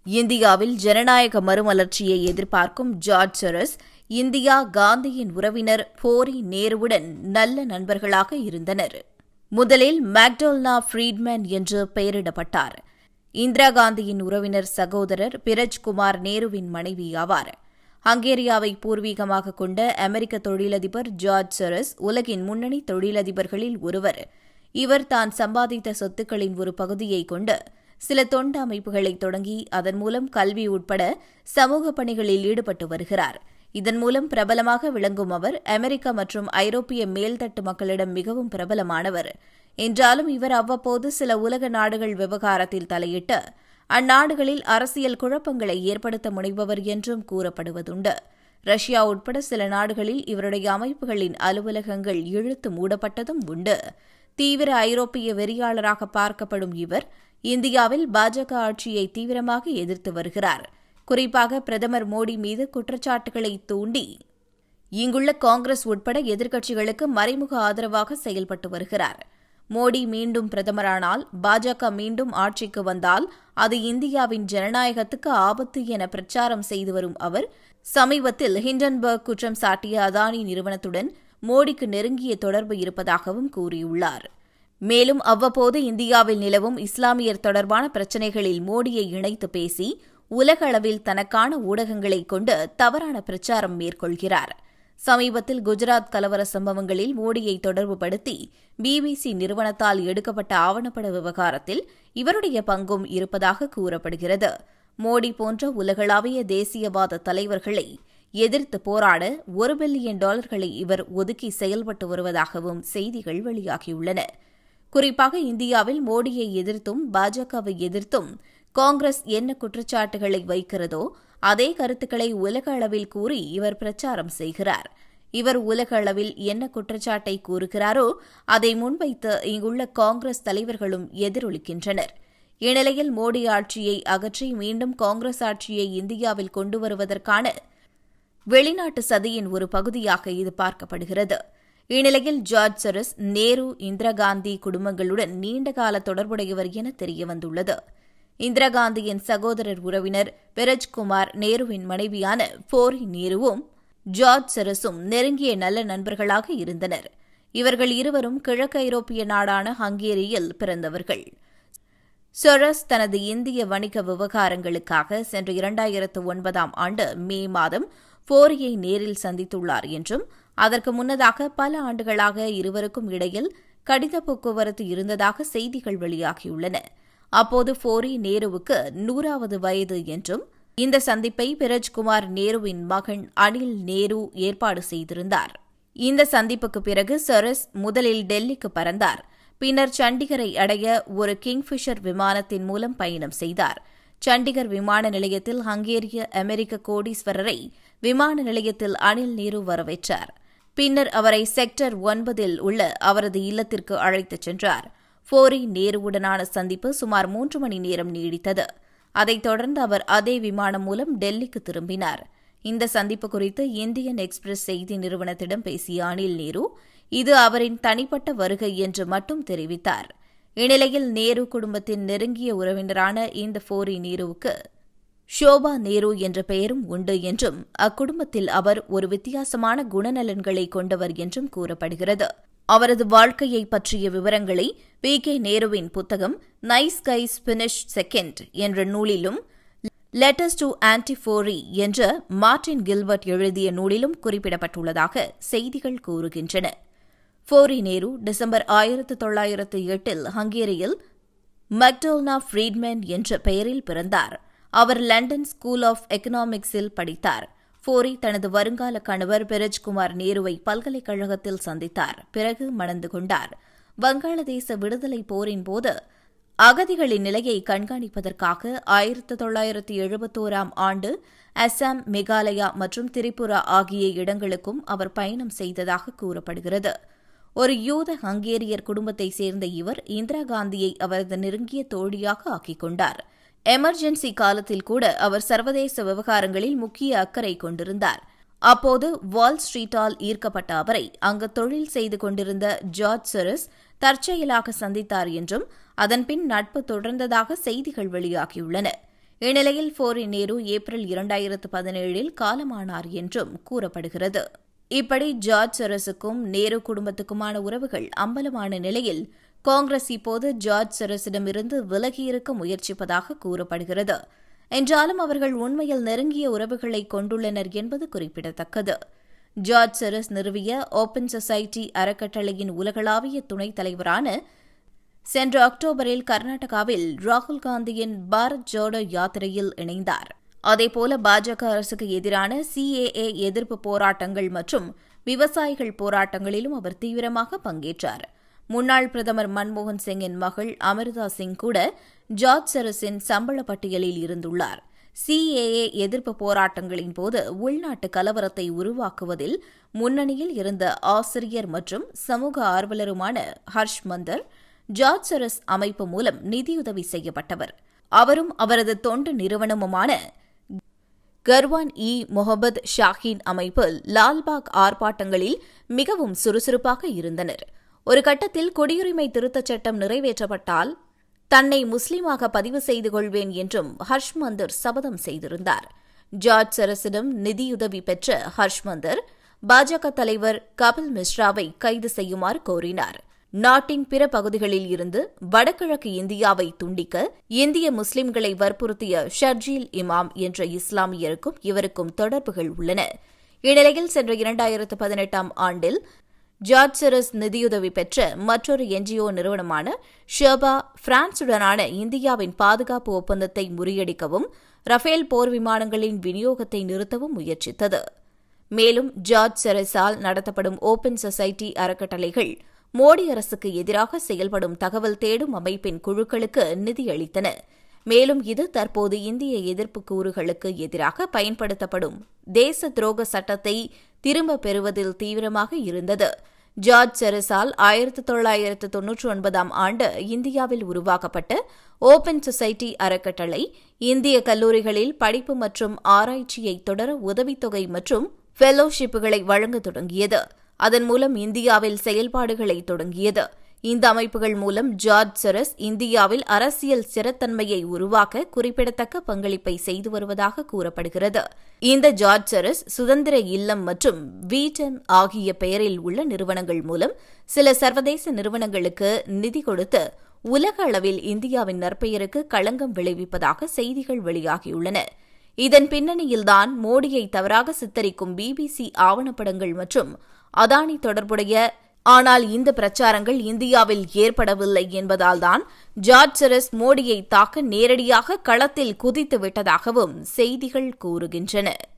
இந்தியாவில் ஜனநாயக மறுமலர்ச்சியை எதிர்பார்க்கும் ஜார்ஜ் சொரஸ் இந்தியா காந்தியின் உறவினர் போரி நேருவுடன் நல்ல நண்பர்களாக இருந்தனர் முதலில் மேக்டோல்னா ஃப்ரீட்மேன் என்று பெயரிடப்பட்டார் இந்திரா காந்தியின் உறவினர் சகோதரர் பிரஜ் குமார் நேருவின் மனைவி ஆவார் ஹங்கேரியாவை பூர்வீகமாக கொண்ட அமெரிக்க தொழிலதிபர் ஜார்ஜ் சொரஸ் உலகின் முன்னணி தொழிலதிபர்களில் ஒருவர் இவர் தான் சம்பாதித்த சொத்துக்களின் ஒரு பகுதியை கொண்டு சில தொண்டு அமைப்புகளை தொடங்கி அதன் மூலம் கல்வி உட்பட சமூக பணிகளில் ஈடுபட்டு வருகிறார் இதன் மூலம் பிரபலமாக விளங்கும் அவர் அமெரிக்க மற்றும் ஐரோப்பிய மேல்தட்டு மக்களிடம் மிகவும் பிரபலமானவர் என்றாலும் இவர் அவ்வப்போது சில உலக நாடுகள் விவகாரத்தில் தலையிட்டு அந்நாடுகளில் அரசியல் குழப்பங்களை ஏற்படுத்த முனைபவர் என்றும் கூறப்படுவதுண்டு ரஷ்யா உட்பட சில நாடுகளில் இவருடைய அமைப்புகளின் அலுவலகங்கள் இழுத்து மூடப்பட்டதும் உண்டு தீவிர ஐரோப்பிய வெறியாளராக பார்க்கப்படும் இவர் இந்தியாவில் பாஜக ஆட்சியை தீவிரமாக எதிர்த்து வருகிறார் குறிப்பாக பிரதமர் மோடி மீது குற்றச்சாட்டுகளை தூண்டி இங்குள்ள காங்கிரஸ் உட்பட எதிர்க்கட்சிகளுக்கு மறைமுக ஆதரவாக செயல்பட்டு வருகிறார் மோடி மீண்டும் பிரதமரானால் பாஜக மீண்டும் ஆட்சிக்கு வந்தால் அது இந்தியாவின் ஜனநாயகத்துக்கு ஆபத்து என பிரச்சாரம் செய்து வரும் அவர் சமீபத்தில் ஹிண்டன்பர்க் குற்றம் சாட்டிய அதானி நிறுவனத்துடன் மோடிக்கு நெருங்கிய தொடர்பு இருப்பதாகவும் கூறியுள்ளார் மேலும் அவ்வப்போது இந்தியாவில் நிலவும் இஸ்லாமியர் தொடர்பான பிரச்சினைகளில் மோடியை இணைத்து பேசி உலக அளவில் தனக்கான ஊடகங்களை கொண்டு தவறான பிரச்சாரம் மேற்கொள்கிறார் சமீபத்தில் குஜராத் கலவர சம்பவங்களில் மோடியை தொடர்புபடுத்தி பிபிசி நிறுவனத்தால் எடுக்கப்பட்ட ஆவணப்பட விவகாரத்தில் இவருடைய பங்கும் இருப்பதாக கூறப்படுகிறது மோடி போன்ற உலகளாவிய தேசியவாத தலைவர்களை எதிர்த்து போராட ஒரு பில்லியன் டாலர்களை இவர் ஒதுக்கி செயல்பட்டு வருவதாகவும் செய்திகள் வெளியாகியுள்ளன குறிப்பாக இந்தியாவில் மோடியை எதிர்த்தும் பாஜகவை எதிர்த்தும் காங்கிரஸ் என்ன குற்றச்சாட்டுகளை வைக்கிறதோ அதே கருத்துக்களை உலக அளவில் கூறி இவர் பிரச்சாரம் செய்கிறார் இவர் உலக அளவில் என்ன குற்றச்சாட்டை கூறுகிறாரோ அதை முன்வைத்து இங்குள்ள காங்கிரஸ் தலைவர்களும் எதிரொலிக்கின்றனர் இந்நிலையில் மோடி ஆட்சியை அகற்றி மீண்டும் காங்கிரஸ் ஆட்சியை இந்தியாவில் கொண்டு வருவதற்கான வெளிநாட்டு சதியின் ஒரு பகுதியாக இது பார்க்கப்படுகிறது இந்நிலையில் ஜார்ஜ் சொரஸ் நேரு இந்திரா காந்தி குடும்பங்களுடன் நீண்டகால தொடர்புடையவர் என தெரியவந்துள்ளது இந்திரா காந்தியின் சகோதரர் உறவினர் பிரஜ்குமார் நேருவின் மனைவியான போரி நேருவும் ஜார்ஜ் சொரஸும் நெருங்கிய நல்ல நண்பர்களாக இருந்தனர் இவர்கள் இருவரும் கிழக்கு ஐரோப்பிய நாடான ஹங்கேரியில் பிறந்தவர்கள் சொரஸ் தனது இந்திய வணிக விவகாரங்களுக்காக சென்ற இரண்டாயிரத்து ஒன்பதாம் ஆண்டு மே மாதம் போரியை நேரில் சந்தித்துள்ளார் என்றும் அதற்கு முன்னதாக பல ஆண்டுகளாக இருவருக்கும் இடையில் கடித போக்குவரத்து இருந்ததாக செய்திகள் வெளியாகியுள்ளன அப்போது போரி நேருவுக்கு நூறாவது வயது என்றும் இந்த சந்திப்பை பிரஜ்குமார் நேருவின் மகன் அனில் நேரு ஏற்பாடு செய்திருந்தார் இந்த சந்திப்புக்கு பிறகு சரஸ் முதலில் டெல்லிக்கு பறந்தார் பின்னர் சண்டிகரை அடைய ஒரு கிங்ஃபிஷர் விமானத்தின் மூலம் பயணம் செய்தார் சண்டிகர் விமான நிலையத்தில் ஹங்கேரிய அமெரிக்க கோடீஸ்வரரை விமான நிலையத்தில் அனில் நேரு வரவேற்றார் பின்னர் அவரை செக்டர் ஒன்பதில் உள்ள அவரது இல்லத்திற்கு அழைத்துச் சென்றார் போரி நேருவுடனான சந்திப்பு சுமார் மூன்று மணி நேரம் நீடித்தது அதைத் தொடர்ந்து அவர் அதே விமானம் மூலம் டெல்லிக்கு திரும்பினார் இந்த சந்திப்பு குறித்து இந்தியன் எக்ஸ்பிரஸ் செய்தி நிறுவனத்திடம் பேசிய அனில் நேரு இது அவரின் தனிப்பட்ட வருகை என்று மட்டும் தெரிவித்தார் இந்நிலையில் நேரு குடும்பத்தின் நெருங்கிய உறவினரான இந்த போரி நேருவுக்கு ஷோபா நேரு என்ற பெயரும் உண்டு என்றும் அக்குடும்பத்தில் அவர் ஒரு வித்தியாசமான குணநலன்களை கொண்டவர் என்றும் கூறப்படுகிறது அவரது வாழ்க்கையை பற்றிய விவரங்களை பி கே நேருவின் புத்தகம் நைஸ் கைஸ் பினிஷ் செகண்ட் என்ற நூலிலும் லெட்டர்ஸ் டு ஆன்டிஃபோரி என்ற மார்டின் கில்பர்ட் எழுதிய நூலிலும் குறிப்பிடப்பட்டுள்ளதாக செய்திகள் கூறுகின்றன ஃபோரி நேரு டிசம்பர் ஆயிரத்து தொள்ளாயிரத்து எட்டில் ஹங்கேரியில் மக்டோல்னா ஃப்ரீட்மேன் என்ற பெயரில் பிறந்தார் அவர் லண்டன் ஸ்கூல் ஆஃப் எக்கனாமிக்ஸில் படித்தார் ஃபோரி தனது வருங்கால கணவர் பிரஜ்குமார் நேருவை பல்கலைக்கழகத்தில் சந்தித்தார் பிறகு மணந்து கொண்டார் வங்காளதேச விடுதலை போரின் போது அகதிகளின் நிலையை கண்காணிப்பதற்காக ஆயிரத்து தொள்ளாயிரத்து எழுபத்தோராம் ஆண்டு அஸ்ஸாம் மேகாலயா மற்றும் திரிபுரா ஆகிய இடங்களுக்கும் அவர் பயணம் செய்ததாக கூறப்படுகிறது ஒரு யூத ஹங்கேரியர் குடும்பத்தைச் சேர்ந்த இவர் இந்திரா காந்தியை அவரது நெருங்கிய தோழியாக ஆக்கிக் கொண்டார் எமர்ஜென்சி காலத்தில் கூட அவர் சர்வதேச விவகாரங்களில் முக்கிய அக்கறை கொண்டிருந்தார் அப்போது வால் ஸ்ட்ரீட்டால் ஈர்க்கப்பட்ட அவரை அங்கு தொழில் செய்து கொண்டிருந்த ஜார்ஜ் சொரஸ் தற்செயலாக சந்தித்தார் என்றும் அதன்பின் நட்பு தொடர்ந்ததாக செய்திகள் வெளியாகியுள்ளன இந்நிலையில் ஃபோரி நேரு ஏப்ரல் இரண்டாயிரத்து பதினேழில் காலமானார் என்றும் கூறப்படுகிறது இப்படி ஜார்ஜ் சரஸுக்கும் நேரு குடும்பத்துக்குமான உறவுகள் அம்பலமான நிலையில் காங்கிரஸ் இப்போது ஜார்ஜ் சரஸிடமிருந்து விலகியிருக்க முயற்சிப்பதாக கூறப்படுகிறது என்றாலும் அவர்கள் உண்மையில் நெருங்கிய உறவுகளை கொண்டுள்ளனர் என்பது குறிப்பிடத்தக்கது ஜார்ஜ் சரஸ் நிறுவிய ஓபன் சொசைட்டி அறக்கட்டளையின் உலகளாவிய துணைத் தலைவரான சென்ற அக்டோபரில் கர்நாடகாவில் ராகுல் காந்தியின் பாரத் ஜோடோ யாத்திரையில் இணைந்தார் அதேபோல பாஜக அரசுக்கு எதிரான சிஏஏ எதிர்ப்பு போராட்டங்கள் மற்றும் விவசாயிகள் போராட்டங்களிலும் அவர் தீவிரமாக பங்கேற்றார் முன்னாள் பிரதமர் மன்மோகன் சிங்கின் மகள் அமிர்தா சிங் கூட ஜார்ஜ் சரஸின் சம்பள பட்டியலில் இருந்துள்ளார் சிஏஏ எதிர்ப்பு போராட்டங்களின் போது உள்நாட்டு கலவரத்தை உருவாக்குவதில் முன்னணியில் இருந்த ஆசிரியர் மற்றும் சமூக ஆர்வலருமான ஹர்ஷ் மந்தர் ஜார்ஜ் சரஸ் அமைப்பு மூலம் நிதியுதவி செய்யப்பட்டவர் அவரும் அவரது தொண்டு நிறுவனமுமான கர்வான் இ முகமது ஷாஹின் அமைப்பில் லால்பாக் ஆர்ப்பாட்டங்களில் மிகவும் சுறுசுறுப்பாக இருந்தனர் ஒரு கட்டத்தில் குடியுரிமை திருத்தச் சட்டம் நிறைவேற்றப்பட்டால் தன்னை முஸ்லீமாக பதிவு செய்து கொள்வேன் என்றும் ஹர்ஷ் மந்தர் சபதம் செய்திருந்தார் ஜார்ஜ் சரஸிடம் நிதியுதவி பெற்ற ஹர்ஷ் மந்தர் பாஜக தலைவர் கபில் மிஸ்ராவை கைது செய்யுமாறு கோரினார் நாட்டின் பிற பகுதிகளில் இருந்து வடகிழக்கு இந்தியாவை துண்டிக்க இந்திய முஸ்லிம்களை வற்புறுத்திய ஷர்ஜீல் இமாம் என்ற இஸ்லாமியருக்கும் இவருக்கும் தொடர்புகள் உள்ளன இந்நிலையில் சென்ற இரண்டாயிரத்து பதினெட்டாம் ஆண்டில் ஜார்ஜ் சரஸ் நிதியுதவி பெற்ற மற்றொரு என்ஜிஓ நிறுவனமான ஷர்பா பிரான்சுடனான இந்தியாவின் பாதுகாப்பு ஒப்பந்தத்தை முறியடிக்கவும் ரஃபேல் போர் விமானங்களின் விநியோகத்தை நிறுத்தவும் முயற்சித்தது மேலும் ஜார்ஜ் செரஸால் நடத்தப்படும் ஓபன் சொசைட்டி அறக்கட்டளைகள் மோடி அரசுக்கு எதிராக செயல்படும் தகவல் தேடும் அமைப்பின் குழுக்களுக்கு நிதியளித்தன மேலும் இது தற்போது இந்திய எதிர்ப்பு கூறுகளுக்கு எதிராக பயன்படுத்தப்படும் தேச துரோக சட்டத்தை திரும்பப் பெறுவதில் தீவிரமாக இருந்தது ஜார்ஜ் செரஸால் ஆயிரத்து தொள்ளாயிரத்து தொன்னூற்றி ஒன்பதாம் ஆண்டு இந்தியாவில் உருவாக்கப்பட்ட ஓபன் சொசைட்டி அறக்கட்டளை இந்திய கல்லூரிகளில் படிப்பு மற்றும் ஆராய்ச்சியை தொடர உதவித்தொகை மற்றும் ஃபெலோஷிப்புகளை வழங்க தொடங்கியது அதன் மூலம் இந்தியாவில் செயல்பாடுகளை தொடங்கியது இந்த அமைப்புகள் மூலம் ஜார்ஜ் செரஸ் இந்தியாவில் அரசியல் ஸ்திரத்தன்மையை உருவாக்க குறிப்பிடத்தக்க பங்களிப்பை செய்து வருவதாக கூறப்படுகிறது இந்த ஜார்ஜ் செரஸ் சுதந்திர இல்லம் மற்றும் வீட்டன் ஆகிய பெயரில் உள்ள நிறுவனங்கள் மூலம் சில சர்வதேச நிறுவனங்களுக்கு நிதி கொடுத்து உலக அளவில் இந்தியாவின் நற்பெயருக்கு களங்கம் விளைவிப்பதாக செய்திகள் வெளியாகியுள்ளன இதன் பின்னணியில்தான் மோடியை தவறாக சித்தரிக்கும் பிபிசி ஆவணப்படங்கள் மற்றும் அதானி தொடர்புடைய ஆனால் இந்த பிரச்சாரங்கள் இந்தியாவில் ஏற்படவில்லை என்பதால்தான் ஜார்ஜ் செரஸ் மோடியை தாக்க நேரடியாக களத்தில் குதித்து விட்டதாகவும் செய்திகள் கூறுகின்றன